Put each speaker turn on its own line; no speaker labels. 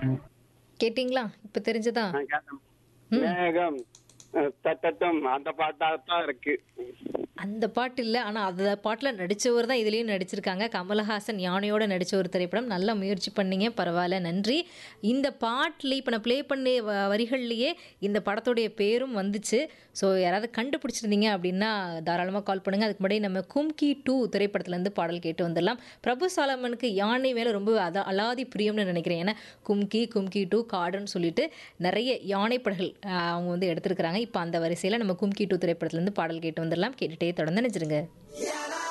கேட்டிங்களா இப்ப தெரிஞ்சதா
நான் கேட்டேன் மேகம் அஹ், தட்டட்டும் அந்த பாட்டாத்தான் இருக்கு
அந்த பாட்டு இல்லை ஆனால் அந்த பாட்டில் நடித்தவர் தான் இதுலேயும் நடிச்சிருக்காங்க கமலஹாசன் யானையோட நடித்த ஒரு திரைப்படம் நல்லா முயற்சி பண்ணீங்க பரவாயில்ல நன்றி இந்த பாட்டில் இப்போ நான் ப்ளே பண்ண வ- வரிகள்லேயே இந்த படத்துடைய பேரும் வந்துச்சு ஸோ யாராவது கண்டுபிடிச்சிருந்தீங்க அப்படின்னா தாராளமாக கால் பண்ணுங்கள் அதுக்கு முன்னாடி நம்ம கும்கி டூ திரைப்படத்துலேருந்து பாடல் கேட்டு வந்துடலாம் பிரபு சாலமனுக்கு யானை மேலே ரொம்ப அத அலாதி பிரியம்னு நினைக்கிறேன் ஏன்னா கும்கி கும்கி டூ காடுன்னு சொல்லிட்டு நிறைய யானை படங்கள் ஆஹ், அவங்க வந்து எடுத்திருக்கிறாங்க இப்போ அந்த வரிசையில் நம்ம கும்கி டூ திரைப்படத்துலேருந்து பாடல் கேட்டு வந்துடலாம் கேட்டுட்டே தொடர்ந்து நினைச்சிருங்க